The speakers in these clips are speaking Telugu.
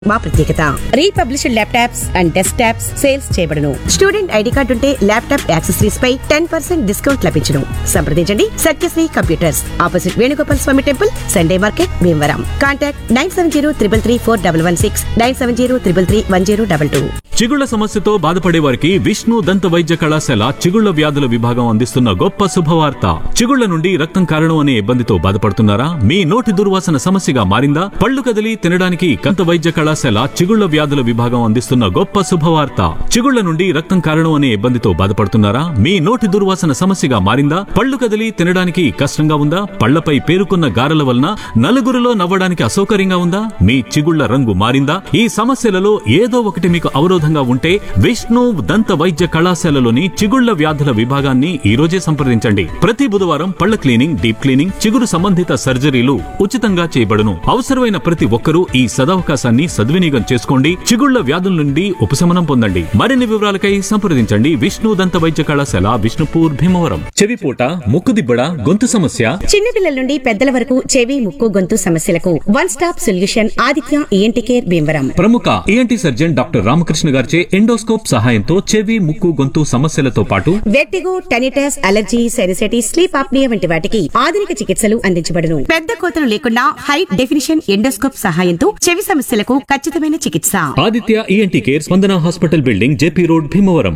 మా ప్రత్యేకత refurbished laptops and desktops sales చేయబడును స్టూడెంట్ ఐడి కార్డు ఉంటే ల్యాప్టాప్ యాక్సెసరీస్ పై టెన్ పర్సెంట్ డిస్కౌంట్ లభించును సంప్రదించండి Satyashri computers opposite Venugopal Swamy temple Sunday market Bhimavaram contact nine seven zero triple three four double one six nine seven zero triple three one zero double two చిగుళ్ల సమస్యతో బాధపడే వారికి విష్ణు దంత వైద్య కళాశాల చిగుళ్ల వ్యాధుల విభాగం అందిస్తున్న గొప్ప శుభవార్త చిగుళ్ల నుండి రక్తం కారణం అనే ఇబ్బందితో బాధపడుతున్నారా మీ నోటి దుర్వాసన సమస్యగా మారిందా పళ్ళు కదిలి తినడానికి దంత వైద్య కళాశాల చిగుళ్ల వ్యాధుల విభాగం అందిస్తున్న గొప్ప శుభవార్త చిగుళ్ల నుండి రక్తం కారణం అనే ఇబ్బందితో బాధపడుతున్నారా మీ నోటి దుర్వాసన సమస్యగా మారిందా పళ్ళు కదిలి తినడానికి కష్టంగా ఉందా పళ్లపై పేరుకున్న గారెల వలన నలుగురిలో నవ్వడానికి అసౌకర్యంగా ఉందా మీ చిగుళ్ల రంగు మారిందా ఈ సమస్యలలో ఏదో ఒకటి మీకు అవరోధంగా ఉంటే విష్ణు దంత వైద్య కళాశాలలోని చిగుళ్ల వ్యాధుల విభాగాన్ని ఈ రోజే సంప్రదించండి ప్రతి బుధవారం పళ్ల క్లీనింగ్ డీప్ క్లీనింగ్ చిగురు సంబంధిత సర్జరీలు ఉచితంగా చేయబడును అవసరమైన ప్రతి ఒక్కరూ ఈ సదవకాశాన్ని సద్వినియోగం చేసుకోండి చిగుళ్ల వ్యాధుల నుండి ఉపశమనం పొందండి మరిన్ని వివరాలకై సంప్రదించండి విష్ణు దంత వైద్య కళాశాల విష్ణుపూర్ భీమవరం చెవిపూట ముక్కుదిబ్బడ గొంతు సమస్య చిన్నపిల్లల నుండి పెద్దల వరకు చెవి ముక్కు గొంతు సమస్యలకు one stop solution Aditya ENT care Bhimavaram ప్రముఖ ఈఎన్టీ సర్జన్ డాక్టర్ రామకృష్ణ గారిచే ఎండోస్కోప్ సహాయంతో చెవి ముక్కు గొంతు సమస్యలతో పాటు vertigo tinnitus allergy sinusitis sleep apnea వంటి వాటికి ఆధునిక చికిత్సలు అందించబడును పెద్ద కోతలు లేకుండా హై డెఫినిషన్ ఎండోస్కోప్ సహాయంతో చెవి సమస్యలకు ఖచ్చితమైన చికిత్స Aditya ENT care Spandana hospital building JP road Bhimavaram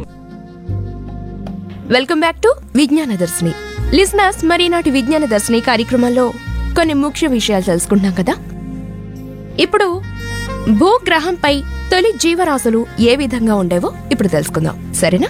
welcome back to Vignana Darshini listeners మరి నాటి విజ్ఞాన దర్శిని కార్యక్రమంలో కొన్ని ముఖ్య విషయాలు తెలుసుకుంటున్నాం కదా ఇప్పుడు భూగ్రహంపై తొలి జీవరాశులు ఏ విధంగా ఉండేవో ఇప్పుడు తెలుసుకుందాం సరేనా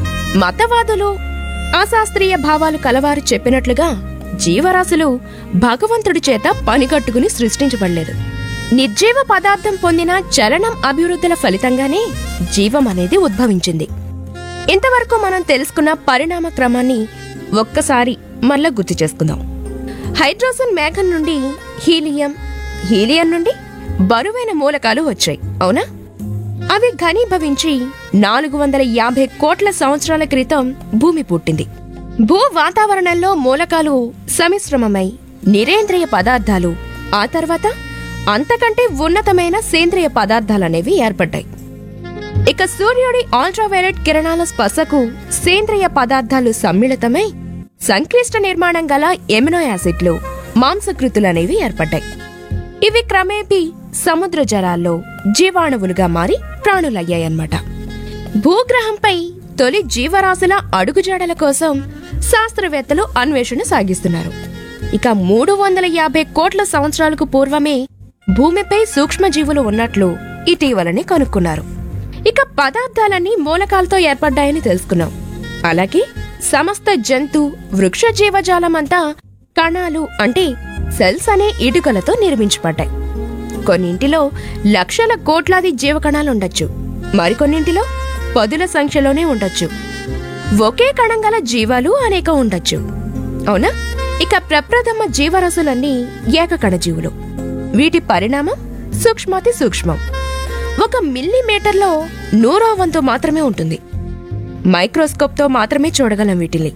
మతవాదులు అశాస్త్రీయ భావాలు కలవారు చెప్పినట్లుగా జీవరాశులు భగవంతుడి చేత పనికట్టుకుని సృష్టించబడలేదు నిర్జీవ పదార్థం పొందిన చలనం అభివృద్ధుల ఫలితంగానే జీవం అనేది ఉద్భవించింది ఇంతవరకు మనం తెలుసుకున్న పరిణామ క్రమాన్ని ఒక్కసారి మళ్ళా గుర్తు చేసుకుందాం హైడ్రోజన్ మేఘం నుండి హీలియం హీలియం నుండి బరువైన మూలకాలు వచ్చాయి అవునా అవి ఘనీభవించి నాలుగు వందల యాభై కోట్ల సంవత్సరాల క్రితం భూమి పుట్టింది భూ వాతావరణంలో మూలకాలు సమిశ్రమమై నిరేంద్రియ పదార్థాలు ఆ తర్వాత అంతకంటే ఉన్నతమైన సేంద్రియ పదార్థాలనేవి ఏర్పడ్డాయి ఇక సూర్యుడి అల్ట్రావైలెట్ కిరణాల స్పర్శకు సేంద్రియ పదార్థాలు సమ్మిళితమై సంక్లిష్ట నిర్మాణం గల ఎమినో యాసిడ్లు మాంసకృతులనేవి ఏర్పడ్డాయి ఇవి క్రమేపీ సముద్ర జలాల్లో జీవాణువులుగా మారి ప్రాణులయ్యాయన్నమాట భూగ్రహంపై తొలి జీవరాశుల అడుగుజాడల కోసం శాస్త్రవేత్తలు అన్వేషణ సాగిస్తున్నారు ఇక మూడు వందల యాభై కోట్ల సంవత్సరాలకు పూర్వమే భూమిపై సూక్ష్మజీవులు ఉన్నట్లు ఇటీవలనే కనుక్కున్నారు ఇక పదార్థాలన్నీ మూలకాలతో ఏర్పడ్డాయని తెలుసుకున్నాం అలాగే సమస్త జంతు వృక్ష జీవజాలమంతా కణాలు అంటే సెల్స్ అనే ఇటుకలతో నిర్మించబడ్డాయి కొన్నింటిలో లక్షల కోట్లాది జీవకణాలుండొచ్చు మరికొన్నింటిలో పదుల సంఖ్యలోనే ఉండొచ్చు ఒకే కణం గల జీవాలు అనేక ఉండొచ్చు అవునా ఇక ప్రప్రథమ జీవరాశులన్నీ ఏకకణ జీవులు వీటి పరిణామం సూక్ష్మాతి సూక్ష్మం ఒక మిల్లీమీటర్లో నూరో వంతు మాత్రమే ఉంటుంది మైక్రోస్కోప్తో మాత్రమే చూడగలం వీటిని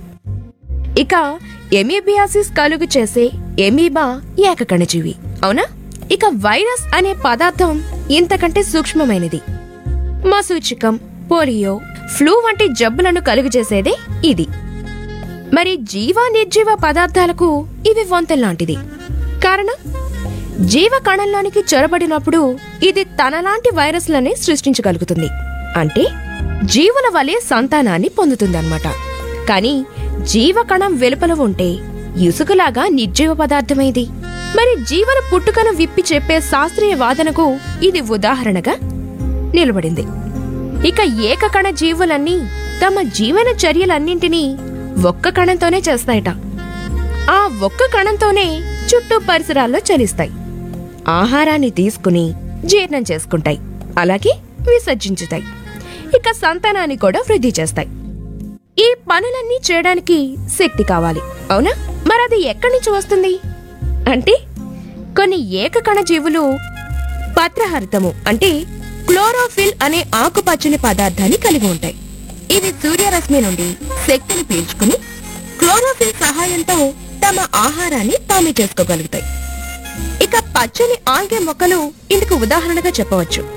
ఇక ఎమీబియాసిస్ కలుగు చేసే ఎమీబా ఏకకణజీవి అవునా ఇక వైరస్ అనే పదార్థం ఇంతకంటే సూక్ష్మమైనది మసూచికం పోలియో ఫ్లూ వంటి జబ్బులను కలుగజేసేదే ఇది మరి జీవ నిర్జీవ పదార్థాలకు ఇవి వంతెల్లాంటిది కారణం జీవ కణంలోనికి చొరబడినప్పుడు ఇది తనలాంటి వైరస్లనే సృష్టించగలుగుతుంది అంటే జీవుల వలె సంతానాన్ని పొందుతుందన్నమాట కానీ జీవకణం వెలుపల ఉంటే ఇసుకలాగా నిర్జీవ పదార్థమైంది మరి జీవన పుట్టుకను విప్పి చెప్పే శాస్త్రీయ వాదనకు ఇది ఉదాహరణగా నిలబడింది ఇక ఏకకణ జీవులన్నీ తమ జీవన చర్యలన్నింటినీ ఒక్క కణంతోనే చేస్తాయట ఆ ఒక్క కణంతోనే చుట్టూ పరిసరాల్లో చలిస్తాయి ఆహారాన్ని తీసుకుని జీర్ణం చేసుకుంటాయి అలాగే విసర్జించుతాయి ఇక సంతానాన్ని కూడా వృద్ధి చేస్తాయి ఈ పనులన్నీ చేయడానికి శక్తి కావాలి అవునా మరది ఎక్కడి నుంచి వస్తుంది అంటే కొన్ని ఏకకణ జీవులు పత్రహరితము అంటే క్లోరోఫిల్ అనే ఆకుపచ్చని పదార్థాన్ని కలిగి ఉంటాయి ఇవి సూర్యరశ్మి నుండి శక్తిని పీల్చుకుని క్లోరోఫిల్ సహాయంతో తమ ఆహారాన్ని తామే చేసుకోగలుగుతాయి ఇక పచ్చని ఆల్గే మొక్కలు ఇందుకు ఉదాహరణగా చెప్పవచ్చు